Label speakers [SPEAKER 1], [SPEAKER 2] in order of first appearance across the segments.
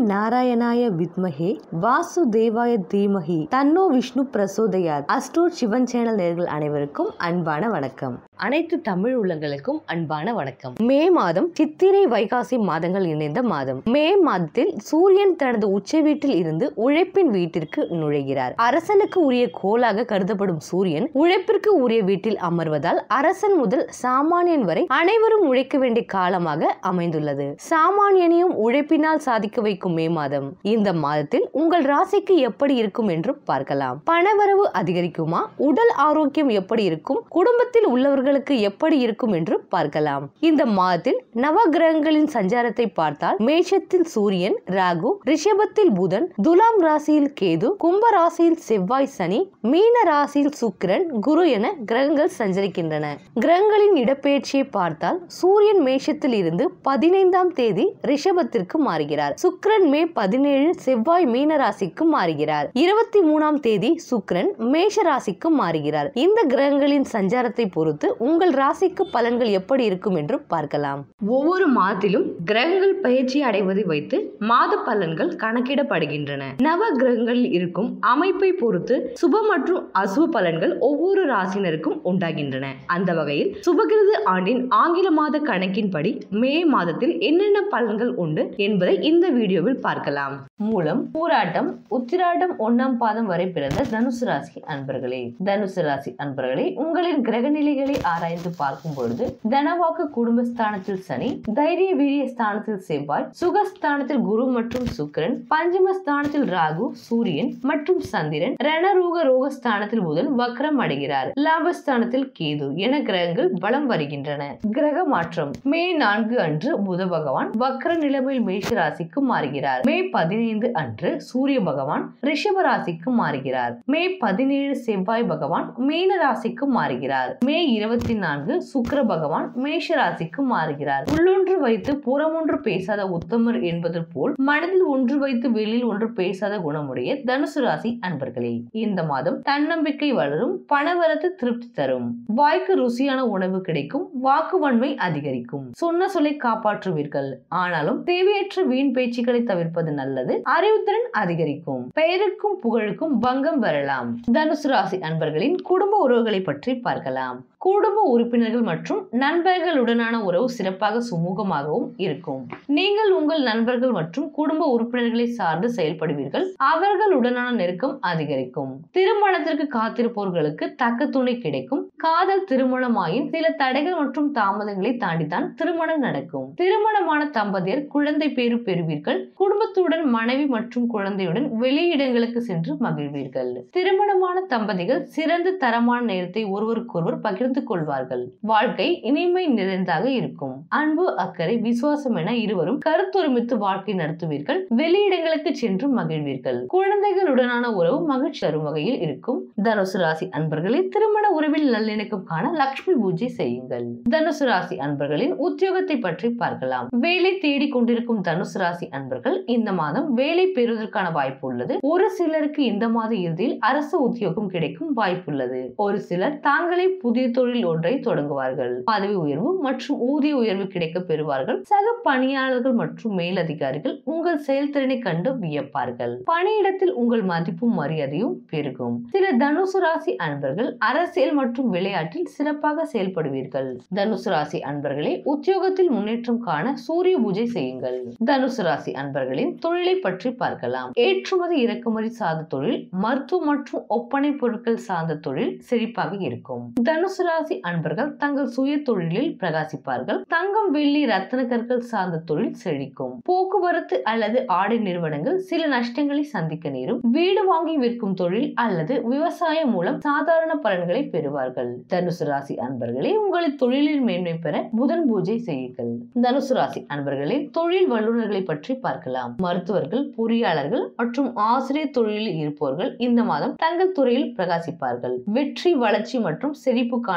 [SPEAKER 1] நாராயணாய வித்மஹே வாசுதேவாய தீமஹி தன்னோ விஷ்ணு பிரசோதயாத் அஸ்ட்ரோட் சிவன் சேனல் நேர்கள் அனைவருக்கும் அன்பான வணக்கம் அனைத்து தமிழ் உள்ளங்களுக்கும் அன்பான வணக்கம் மே மாதம் சித்திரை வைகாசி மாதங்கள் இணைந்த மாதம் மே மாதத்தில் சூரியன் தனது உச்ச வீட்டில் இருந்து உழைப்பின் வீட்டிற்கு நுழைகிறார் அரசனுக்கு உரிய கோலாக கருதப்படும் சூரியன் உழைப்பிற்கு உரிய வீட்டில் அமர்வதால் அரசன் முதல் சாமானியன் வரை அனைவரும் உழைக்க வேண்டிய காலமாக அமைந்துள்ளது சாமானியனையும் உழைப்பினால் சாதிக்க வைக்கும் மே மாதம் இந்த மாதத்தில் உங்கள் ராசிக்கு எப்படி இருக்கும் என்று பார்க்கலாம் பணவரவு அதிகரிக்குமா உடல் ஆரோக்கியம் எப்படி இருக்கும் குடும்பத்தில் உள்ளவர்களுக்கு எப்படி இருக்கும் என்று பார்க்கலாம் இந்த மாதத்தில் நவ கிரகங்களின் சஞ்சாரத்தை பார்த்தால் மேஷத்தில் சூரியன் ராகு ரிஷபத்தில் புதன் துலாம் ராசியில் கேது கும்ப ராசியில் செவ்வாய் சனி மீன ராசியில் சுக்கிரன் குரு என கிரகங்கள் சஞ்சரிக்கின்றன கிரகங்களின் இடப்பெயர்ச்சியை பார்த்தால் சூரியன் மேஷத்தில் இருந்து பதினைந்தாம் தேதி ரிஷபத்திற்கு மாறுகிறார் சுக்கிரன் மே பதினேழு செவ்வாய் மீன ராசிக்கு மாறுகிறார் இருபத்தி மூணாம் தேதி சுக்கிரன் மேஷ ராசிக்கு மாறுகிறார் இந்த கிரகங்களின் சஞ்சாரத்தை பொறுத்து உங்கள் ராசிக்கு பலன்கள் எப்படி இருக்கும் என்று பார்க்கலாம் ஒவ்வொரு மாதத்திலும் கிரகங்கள் பயிற்சி அடைவதை வைத்து மாத பலன்கள் கணக்கிடப்படுகின்றன நவ கிரகங்களில் இருக்கும் அமைப்பை பொறுத்து சுப மற்றும் அசுப பலன்கள் ஒவ்வொரு ராசினருக்கும் உண்டாகின்றன அந்த வகையில் சுபகிருது ஆண்டின் ஆங்கில மாத கணக்கின்படி மே மாதத்தில் என்னென்ன பலன்கள் உண்டு என்பதை இந்த வீடியோவில் பார்க்கலாம் மூலம் பூராட்டம் உத்திராட்டம் ஒன்னாம் பாதம் வரை பிறந்த தனுசு ராசி அன்பர்களே தனுசு ராசி அன்பர்களே உங்களின் கிரக நிலைகளை ஆராய்ந்து பார்க்கும் பொழுது தனவாக்கு குடும்பஸ்தானத்தில் சனி தைரிய வீரிய ஸ்தானத்தில் செவ்வாய் சுகஸ்தானத்தில் குரு மற்றும் சுக்கிரன் பஞ்சமஸ்தானத்தில் ராகு சூரியன் மற்றும் சந்திரன் ரணரூக ரோகஸ்தானத்தில் புதன் வக்ரம் அடைகிறார் லாபஸ்தானத்தில் கேது என கிரகங்கள் பலம் வருகின்றன கிரக மாற்றம் மே நான்கு அன்று புத பகவான் வக்ர நிலைமையில் மேஷ ராசிக்கு மாறுகிறார் மே பதினைந்து அன்று சூரிய பகவான் ரிஷப ராசிக்கு மாறுகிறார் மே பதினேழு செவ்வாய் பகவான் மீன ராசிக்கு மாறுகிறார் மே இருபத்தி நான்கு சுக்கிர பகவான் மேஷ ராசிக்கு மாறுகிறார் உள்ளொன்று வைத்து புறமொன்று பேசாத உத்தமர் என்பது போல் மனதில் ஒன்று வைத்து வெளியில் ஒன்று பேசாத குணமுடைய தனுசு ராசி அன்பர்களே இந்த மாதம் தன்னம்பிக்கை வளரும் பணவரத்து திருப்தி தரும் வாய்க்கு ருசியான உணவு கிடைக்கும் வாக்குவன்மை அதிகரிக்கும் சொன்ன சொல்லை காப்பாற்றுவீர்கள் ஆனாலும் தேவையற்ற வீண் பேச்சுக்களை தவிர்ப்பது நல்லது அறிவுத்திறன் அதிகரிக்கும் பெயருக்கும் புகழுக்கும் பங்கம் வரலாம் தனுசு ராசி அன்பர்களின் குடும்ப உறவுகளை பற்றி பார்க்கலாம் குடும்ப உறுப்பினர்கள் மற்றும் நண்பர்களுடனான உறவு சிறப்பாக சுமூகமாகவும் இருக்கும் நீங்கள் உங்கள் நண்பர்கள் மற்றும் குடும்ப உறுப்பினர்களை சார்ந்து செயல்படுவீர்கள் அவர்களுடனான நெருக்கம் அதிகரிக்கும் திருமணத்திற்கு காத்திருப்பவர்களுக்கு தக்க துணை கிடைக்கும் காதல் திருமணமாயின் சில தடைகள் மற்றும் தாமதங்களை தாண்டித்தான் திருமணம் நடக்கும் திருமணமான தம்பதியர் குழந்தை பேரு பெறுவீர்கள் குடும்பத்துடன் மனைவி மற்றும் குழந்தையுடன் வெளியிடங்களுக்கு சென்று மகிழ்வீர்கள் திருமணமான தம்பதிகள் சிறந்த தரமான நேரத்தை ஒருவருக்கொருவர் பகிர்ந்து கொள்வார்கள் வாழ்க்கை இனிமை நிறைந்ததாக இருக்கும் அன்பு அக்கறை விசுவாசம் என இருவரும் கருத்தொருமித்து வாழ்க்கை நடத்துவீர்கள் வெளியிடங்களுக்கு சென்று மகிழ்வீர்கள் குழந்தைகளுடனான உறவு மகிழ்ச்சி தரும் வகையில் இருக்கும் தனுசு ராசி அன்பர்களே திருமண உறவில் நல்லிணக்கம் காண லட்சுமி பூஜை செய்யுங்கள் தனுசு ராசி அன்பர்களின் உத்தியோகத்தை பற்றி பார்க்கலாம் வேலை தேடி கொண்டிருக்கும் தனுசு ராசி அன்பர்கள் இந்த மாதம் வேலை பெறுவதற்கான வாய்ப்பு உள்ளது ஒரு சிலருக்கு இந்த மாத இறுதியில் அரசு உத்தியோகம் கிடைக்கும் வாய்ப்புள்ளது ஒரு சிலர் தாங்களே புதிய தொழில் ஒன்றை தொடங்குவார்கள் பதவி உயர்வு மற்றும் ஊதிய உயர்வு கிடைக்க பெறுவார்கள் சக பணியாளர்கள் மற்றும் மேலதிகாரிகள் உங்கள் செயல்திறனை கண்டு வியப்பார்கள் பணியிடத்தில் உங்கள் மதிப்பும் மரியாதையும் பெருகும் சில தனுசு ராசி அன்பர்கள் அரசியல் மற்றும் விளையாட்டில் சிறப்பாக செயல்படுவீர்கள் தனுசு ராசி அன்பர்களே உத்தியோகத்தில் முன்னேற்றம் காண சூரிய பூஜை செய்யுங்கள் தனுசு ராசி அன்பர்களின் தொழிலை பற்றி பார்க்கலாம் ஏற்றுமதி இறக்குமதி சார்ந்த தொழில் மருத்துவ மற்றும் ஒப்பனை பொருட்கள் சார்ந்த தொழில் செழிப்பாக இருக்கும் தனுசு ராசி அன்பர்கள் தங்கள் சுய தொழிலில் பிரகாசிப்பார்கள் தங்கம் வெள்ளி ரத்தன கற்கள் சார்ந்த தொழில் செழிக்கும் போக்குவரத்து அல்லது ஆடை நிறுவனங்கள் சில நஷ்டங்களை சந்திக்க நேரும் வீடு வாங்கி விற்கும் தொழில் அல்லது விவசாயம் மூலம் சாதாரண பலன்களை பெறுவார்கள் தனுசு ராசி அன்பர்களே உங்களின் தொழிலில் மேன்மை பெற புதன் பூஜை செய்யுங்கள் தனுசு ராசி அன்பர்களே தொழில் வல்லுநர்களை பற்றி பார்க்கலாம் மருத்துவர்கள் பொறியாளர்கள் மற்றும் ஆசிரியர் தொழிலில் இருப்பவர்கள் இந்த மாதம் தங்கள் துறையில் பிரகாசிப்பார்கள் வெற்றி வளர்ச்சி மற்றும் செழிப்பு காண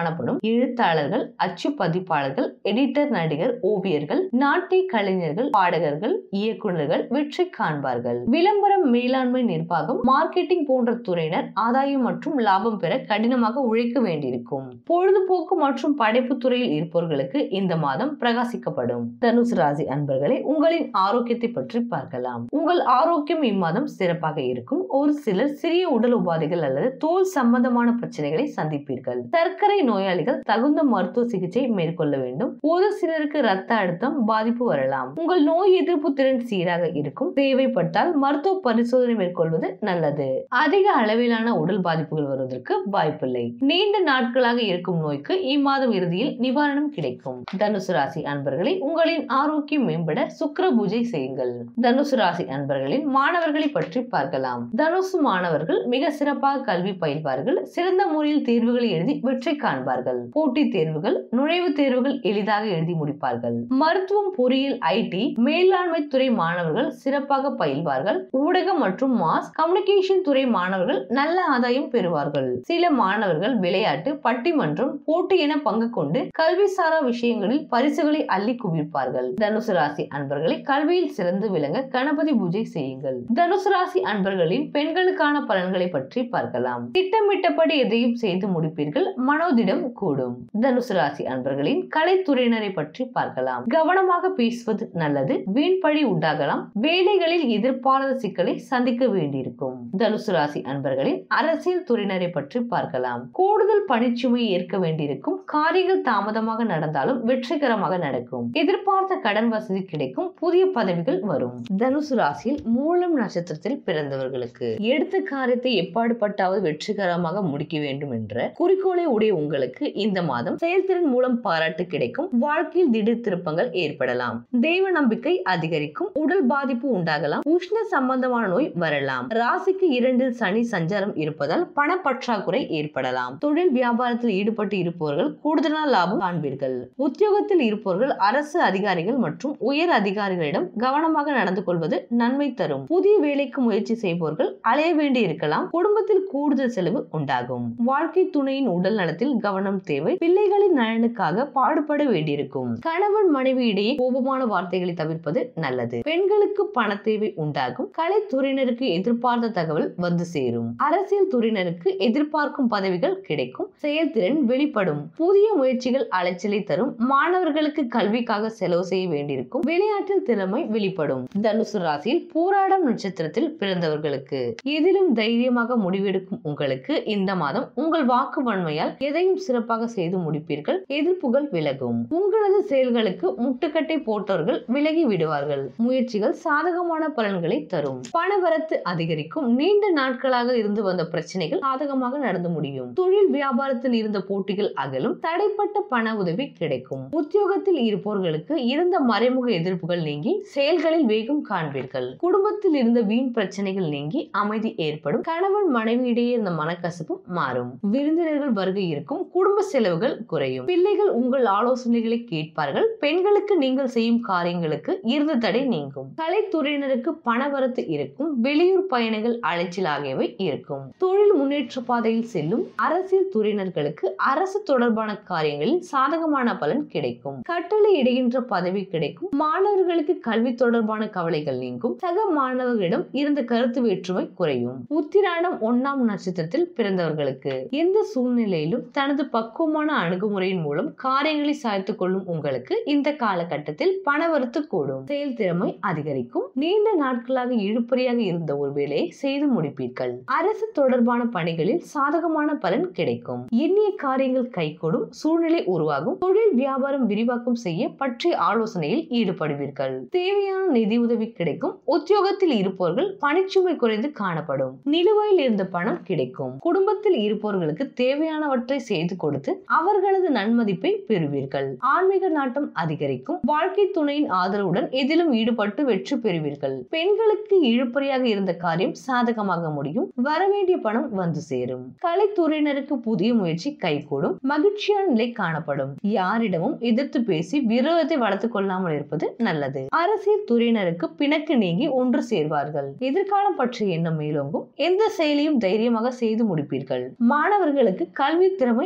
[SPEAKER 1] காணப்படும் எழுத்தாளர்கள் அச்சு பதிப்பாளர்கள் எடிட்டர் நடிகர் ஓவியர்கள் நாட்டிய கலைஞர்கள் பாடகர்கள் இயக்குநர்கள் வெற்றி காண்பார்கள் விளம்பரம் மேலாண்மை நிர்வாகம் மார்க்கெட்டிங் போன்ற துறையினர் ஆதாயம் மற்றும் லாபம் பெற கடினமாக உழைக்க வேண்டியிருக்கும் பொழுதுபோக்கு மற்றும் படைப்பு துறையில் இருப்பவர்களுக்கு இந்த மாதம் பிரகாசிக்கப்படும் தனுசு ராசி அன்பர்களே உங்களின் ஆரோக்கியத்தை பற்றி பார்க்கலாம் உங்கள் ஆரோக்கியம் இம்மாதம் சிறப்பாக இருக்கும் ஒரு சிலர் சிறிய உடல் உபாதைகள் அல்லது தோல் சம்பந்தமான பிரச்சனைகளை சந்திப்பீர்கள் சர்க்கரை நோயாளிகள் தகுந்த மருத்துவ சிகிச்சை மேற்கொள்ள வேண்டும் ஒரு சிலருக்கு ரத்த அழுத்தம் பாதிப்பு வரலாம் உங்கள் நோய் எதிர்ப்பு திறன் சீராக இருக்கும் தேவைப்பட்டால் மருத்துவ பரிசோதனை மேற்கொள்வது நல்லது அதிக அளவிலான உடல் பாதிப்புகள் வருவதற்கு வாய்ப்பில்லை நீண்ட நாட்களாக இருக்கும் நோய்க்கு இம்மாதம் இறுதியில் நிவாரணம் கிடைக்கும் தனுசு ராசி அன்பர்களை உங்களின் ஆரோக்கியம் மேம்பட சுக்கிர பூஜை செய்யுங்கள் தனுசு ராசி அன்பர்களின் மாணவர்களை பற்றி பார்க்கலாம் தனுசு மாணவர்கள் மிக சிறப்பாக கல்வி பயில்வார்கள் சிறந்த முறையில் தேர்வுகளை எழுதி வெற்றி காண்பார்கள் போட்டித் தேர்வுகள் நுழைவுத் தேர்வுகள் எளிதாக எழுதி முடிப்பார்கள் மருத்துவம் பொறியியல் ஐடி மேலாண்மை துறை மாணவர்கள் சிறப்பாக பயில்வார்கள் ஊடகம் மற்றும் மாஸ் கம்யூனிகேஷன் துறை மாணவர்கள் நல்ல ஆதாயம் பெறுவார்கள் சில மாணவர்கள் விளையாட்டு பட்டிமன்றம் போட்டி என பங்கு கொண்டு கல்வி சாரா விஷயங்களில் பரிசுகளை அள்ளி குவிப்பார்கள் தனுசு ராசி அன்பர்களை கல்வியில் சிறந்து விளங்க கணபதி பூஜை செய்யுங்கள் தனுசு ராசி அன்பர்களின் பெண்களுக்கான பலன்களை பற்றி பார்க்கலாம் திட்டமிட்டபடி எதையும் செய்து முடிப்பீர்கள் மனோதிடம் கூடும் தனுசு ராசி அன்பர்களின் கலைத்துறையினரை பற்றி பார்க்கலாம் கவனமாக பேசுவது நல்லது வீண் பழி உண்டாகலாம் வேலைகளில் எதிர்பாராத சிக்கலை சந்திக்க வேண்டியிருக்கும் தனுசு ராசி அன்பர்களின் அரசியல் துறையினரை பற்றி பார்க்கலாம் கூடுதல் பணிச்சுமை ஏற்க வேண்டியிருக்கும் காரியங்கள் தாமதமாக நடந்தாலும் வெற்றிகரமாக நடக்கும் எதிர்பார்த்த கடன் வசதி கிடைக்கும் புதிய பதவிகள் வரும் தனுசு ராசியில் மூலம் நட்சத்திரத்தில் பிறந்தவர்களுக்கு எடுத்த காரியத்தை எப்பாடுபட்டாவது வெற்றிகரமாக முடிக்க வேண்டும் என்ற குறிக்கோளை உடைய உங்களுக்கு இந்த மாதம் செயல்திறன் மூலம் பாராட்டு கிடைக்கும் வாழ்க்கையில் திடீர் திருப்பங்கள் ஏற்படலாம் தெய்வ நம்பிக்கை அதிகரிக்கும் உடல் பாதிப்பு உண்டாகலாம் உஷ்ண சம்பந்தமான நோய் வரலாம் ராசிக்கு இரண்டில் சனி சஞ்சாரம் இருப்பதால் பணப்பற்றாக்குறை ஏற்படலாம் தொழில் வியாபாரத்தில் ஈடுபட்டு இருப்பவர்கள் கூடுதலான லாபம் காண்பீர்கள் உத்தியோகத்தில் இருப்பவர்கள் அரசு அதிகாரிகள் மற்றும் உயர் அதிகாரிகளிடம் கவனமாக நடந்து கொள்வது நன்மை தரும் புதிய வேலைக்கு முயற்சி செய்பவர்கள் அலைய வேண்டி இருக்கலாம் குடும்பத்தில் கூடுதல் செலவு உண்டாகும் வாழ்க்கை துணையின் உடல் நலத்தில் கவனம் தேவை பிள்ளைகளின் நலனுக்காக பாடுபட வேண்டியிருக்கும் கணவன் மனைவி இடையே கோபமான வார்த்தைகளை தவிர்ப்பது நல்லது பெண்களுக்கு பண தேவை உண்டாகும் கலைத்துறையினருக்கு எதிர்பார்த்த தகவல் வந்து சேரும் அரசியல் துறையினருக்கு எதிர்பார்க்கும் பதவிகள் கிடைக்கும் செயல்திறன் வெளிப்படும் புதிய முயற்சிகள் அலைச்சலை தரும் மாணவர்களுக்கு கல்விக்காக செலவு செய்ய வேண்டியிருக்கும் விளையாட்டில் திறமை வெளிப்படும் தனுசு ராசியில் போராடம் நட்சத்திரத்தில் பிறந்தவர்களுக்கு எதிலும் தைரியமாக முடிவெடுக்கும் உங்களுக்கு இந்த மாதம் உங்கள் வாக்கு வன்மையால் எதையும் சிறப்பாக செய்து முடிப்பீர்கள் எதிர்ப்புகள் விலகும் உங்களது செயல்களுக்கு முட்டுக்கட்டை போட்டவர்கள் விலகி விடுவார்கள் முயற்சிகள் சாதகமான பலன்களை தரும் பணவரத்து அதிகரிக்கும் நீண்ட நாட்களாக இருந்து வந்த பிரச்சனைகள் சாதகமாக நடந்து முடியும் தொழில் வியாபாரத்தில் இருந்த போட்டிகள் அகலும் தடைப்பட்ட பண உதவி கிடைக்கும் உத்தியோகத்தில் இருப்பவர்களுக்கு இருந்த மறைமுக எதிர்ப்புகள் நீங்கி செயல்களில் வேகம் காண்பீர்கள் குடும்பத்தில் இருந்த வீண் பிரச்சனைகள் நீங்கி அமைதி ஏற்படும் கணவன் மனைவி இடையே இருந்த மனக்கசப்பு மாறும் விருந்தினர்கள் வருகை இருக்கும் குடும்ப செலவுகள் குறையும் பிள்ளைகள் உங்கள் ஆலோசனைகளை கேட்பார்கள் பெண்களுக்கு நீங்கள் செய்யும் காரியங்களுக்கு இருந்த தடை நீங்கும் கலைத்துறையினருக்கு பணவரத்து இருக்கும் வெளியூர் பயணங்கள் அலைச்சல் ஆகியவை இருக்கும் தொழில் முன்னேற்ற பாதையில் செல்லும் அரசியல் துறையினர்களுக்கு அரசு தொடர்பான காரியங்களில் சாதகமான பலன் கிடைக்கும் கட்டளை இடுகின்ற பதவி கிடைக்கும் மாணவர்களுக்கு கல்வி தொடர்பான கவலைகள் நீங்கும் சக மாணவர்களிடம் இருந்த கருத்து வேற்றுமை குறையும் உத்திராடம் ஒன்னாம் நட்சத்திரத்தில் பிறந்தவர்களுக்கு எந்த சூழ்நிலையிலும் தனது பக்குவமான அணுகுமுறையின் மூலம் காரியங்களை சாய்த்துக் கொள்ளும் உங்களுக்கு இந்த காலகட்டத்தில் பணவரத்து கூடும் செயல்திறமை அதிகரிக்கும் நீண்ட நாட்களாக இழுபறியாக இருந்த ஒரு வேலையை செய்து முடிப்பீர்கள் அரசு தொடர்பான பணிகளில் சாதகமான பலன் கிடைக்கும் எண்ணிய காரியங்கள் கைகூடும் சூழ்நிலை உருவாகும் தொழில் வியாபாரம் விரிவாக்கம் செய்ய பற்றிய ஆலோசனையில் ஈடுபடுவீர்கள் தேவையான நிதி உதவி கிடைக்கும் உத்தியோகத்தில் இருப்பவர்கள் பணிச்சுமை குறைந்து காணப்படும் நிலுவையில் இருந்த பணம் கிடைக்கும் குடும்பத்தில் இருப்பவர்களுக்கு தேவையானவற்றை செய்து கொடுத்து அவர்களது நன்மதிப்பை பெறுவீர்கள் ஆன்மீக நாட்டம் அதிகரிக்கும் வாழ்க்கை துணையின் ஆதரவுடன் எதிலும் ஈடுபட்டு வெற்றி பெறுவீர்கள் பெண்களுக்கு இழுபறியாக இருந்த காரியம் சாதகமாக முடியும் வரவேண்டிய பணம் வந்து சேரும் கலைத்துறையினருக்கு புதிய முயற்சி கைகூடும் மகிழ்ச்சியான நிலை காணப்படும் யாரிடமும் எதிர்த்து பேசி விரோதத்தை வளர்த்துக் கொள்ளாமல் இருப்பது நல்லது அரசியல் துறையினருக்கு பிணக்கு நீங்கி ஒன்று சேர்வார்கள் எதிர்காலம் பற்றிய எண்ணம் மேலோங்கும் எந்த செயலையும் தைரியமாக செய்து முடிப்பீர்கள் மாணவர்களுக்கு கல்வி திறமை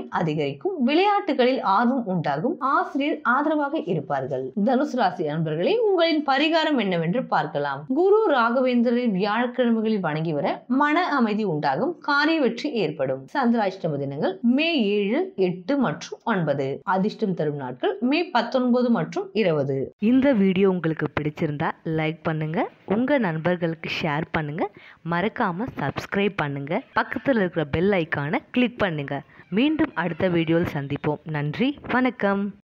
[SPEAKER 1] அதிகரிக்கும் விளையாட்டுகளில் ஆர்வம் உண்டாகும் ஆசிரியர் ஆதரவாக இருப்பார்கள் தனுசு ராசி அன்பர்களே உங்களின் பரிகாரம் என்னவென்று பார்க்கலாம் குரு ராகவேந்திரரை வியாழக்கிழமைகளில் வணங்கி வர மன அமைதி உண்டாகும் காரிய வெற்றி ஏற்படும் சந்திராஷ்டம தினங்கள் மே ஏழு எட்டு மற்றும் ஒன்பது அதிர்ஷ்டம் தரும் நாட்கள் மே பத்தொன்பது மற்றும் இருபது
[SPEAKER 2] இந்த வீடியோ உங்களுக்கு பிடிச்சிருந்தா லைக் பண்ணுங்க உங்க நண்பர்களுக்கு ஷேர் பண்ணுங்க மறக்காம சப்ஸ்கிரைப் பண்ணுங்க பக்கத்தில் இருக்கிற பெல் ஐக்கானை கிளிக் பண்ணுங்க மீண்டும் அடுத்த வீடியோவில் சந்திப்போம் நன்றி வணக்கம்